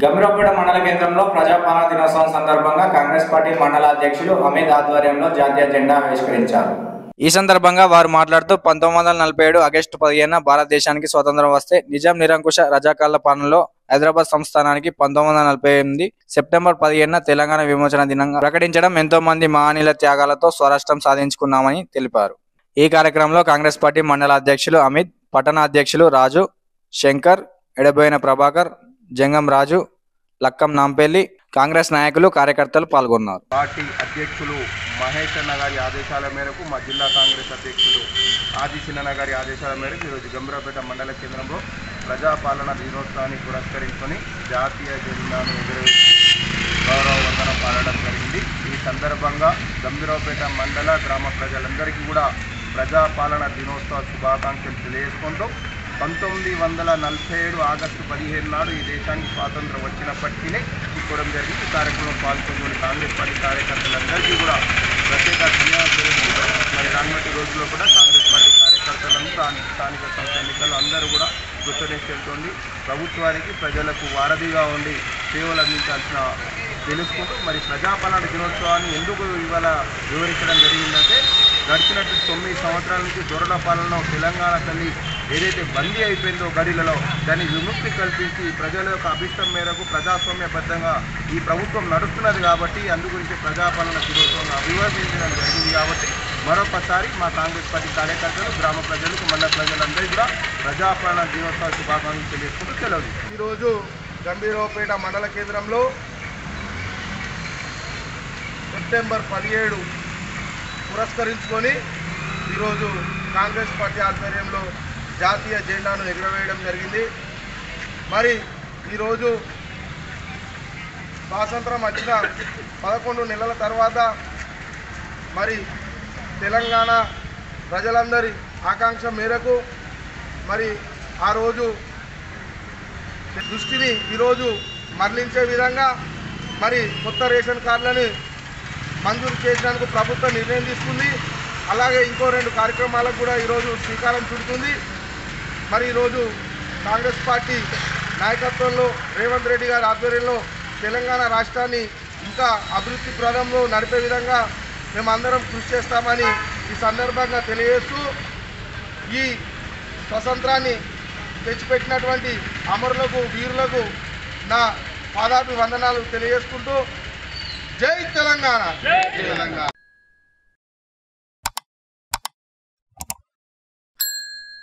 గంభీరపేట మండల కేంద్రంలో ప్రజాపాలన దినోత్సవం సందర్భంగా కాంగ్రెస్ పార్టీ మండల అధ్యక్షులు అమిత్ ఆధ్వర్యంలో జాతీయ జెండా ఆవిష్కరించారు ఈ సందర్భంగా వారు మాట్లాడుతూ పంతొమ్మిది వందల నలభై ఏడు ఆగస్టు పదిహేను భారతదేశానికి స్వతంత్రం వస్తే నిజాం నిరంకుశ రజాకాళ్ల పాలనలో హైదరాబాద్ సంస్థానానికి పంతొమ్మిది వందల నలభై ఎనిమిది సెప్టెంబర్ పదిహేనున తెలంగాణ విమోచన దినంగా ప్రకటించడం ఎంతో మంది మహనీయుల త్యాగాలతో స్వరాష్ట్రం సాధించుకున్నామని తెలిపారు ఈ కార్యక్రమంలో కాంగ్రెస్ పార్టీ మండల అధ్యక్షులు అమిత్ పట్టణ అధ్యక్షులు రాజు శంకర్ ఎడబోయిన ప్రభాకర్ జంగం రాజు లక్కం నాంపల్లి కాంగ్రెస్ నాయకులు కార్యకర్తలు పాల్గొన్నారు పార్టీ అధ్యక్షులు మహేష్ అన్న గారి ఆదేశాల మేరకు మా జిల్లా కాంగ్రెస్ అధ్యక్షులు ఆది చిన్న గారి ఆదేశాల మేరకు ఈరోజు గంభీరపేట మండల కేంద్రంలో ప్రజాపాలన దినోత్సవాన్ని పురస్కరించుకొని జాతీయ జెండాను ఎగురవేసి గౌరవ వందనం పాడడం జరిగింది ఈ సందర్భంగా గంభీరపేట మండల గ్రామ ప్రజలందరికీ కూడా ప్రజాపాలన దినోత్సవ శుభాకాంక్షలు తెలియజేసుకుంటూ పంతొమ్మిది వందల నలభై ఏడు ఆగస్టు పదిహేను నాడు ఈ దేశానికి స్వాతంత్రం వచ్చినప్పటికీ తీసుకోవడం జరిగింది ఈ కార్యక్రమం పాల్గొన్న కాంగ్రెస్ పార్టీ కార్యకర్తలందరికీ కూడా ప్రత్యేక ధన్యవాదాలు తెలుపుతూ మరి రానున్నటి రోజుల్లో కూడా కాంగ్రెస్ పార్టీ కార్యకర్తలను స్థానిక స్థానిక సంస్థ ఎన్నికలు అందరూ కూడా గుర్తునిస్తుంది ప్రభుత్వానికి ప్రజలకు వారధిగా ఉండి సేవలు అందించాల్సిన తెలుసుకుంటూ మరి ప్రజాపాలన దినోత్సవాన్ని ఎందుకు ఇవాళ వివరించడం జరిగిందంటే గడిచినట్టు తొమ్మిది సంవత్సరాల నుంచి దొరల పాలన తెలంగాణ తల్లి ఏదైతే బందీ అయిపోయిందో గడిలలో దాన్ని విముక్తి కల్పించి ప్రజల యొక్క అభిష్టం మేరకు ప్రజాస్వామ్యబద్ధంగా ఈ ప్రభుత్వం నడుస్తున్నది కాబట్టి అందు గురించి ప్రజాపాలన దినోత్సవం అభివర్ణించడం జరిగింది కాబట్టి మరొకసారి మా కాంగ్రెస్ పార్టీ కార్యకర్తలు గ్రామ ప్రజలకు మండల ప్రజలందరికీ కూడా ప్రజాపాలన దినోత్సవ శుభాకాంక్షలు తెలియజేసుకుంటూ సెలవు ఈరోజు గంభీరవపేట మండల కేంద్రంలో సెప్టెంబర్ పదిహేడు పురస్కరించుకొని ఈరోజు కాంగ్రెస్ పార్టీ ఆధ్వర్యంలో జాతీయ జెండాను ఎగురవేయడం జరిగింది మరి ఈరోజు స్వాతంత్రం వచ్చిన పదకొండు నెలల తర్వాత మరి తెలంగాణ ప్రజలందరి ఆకాంక్ష మేరకు మరి ఆ రోజు దృష్టిని ఈరోజు మరలించే విధంగా మరి కొత్త రేషన్ కార్డులని మంజూరు చేసినందుకు ప్రభుత్వం నిర్ణయం తీసుకుంది అలాగే ఇంకో రెండు కార్యక్రమాలకు కూడా ఈరోజు శ్రీకారం చుడుతుంది మరి ఈరోజు కాంగ్రెస్ పార్టీ నాయకత్వంలో రేవంత్ రెడ్డి గారి ఆధ్వర్యంలో తెలంగాణ రాష్ట్రాన్ని ఇంకా అభివృద్ధి ప్రదంలో నడిపే విధంగా మేమందరం కృషి చేస్తామని ఈ సందర్భంగా తెలియజేస్తూ ఈ స్వతంత్రాన్ని తెచ్చిపెట్టినటువంటి అమరులకు వీరులకు నా పాదాభి వందనాలు తెలియజేసుకుంటూ జై తెలంగాణ జై తెలంగాణ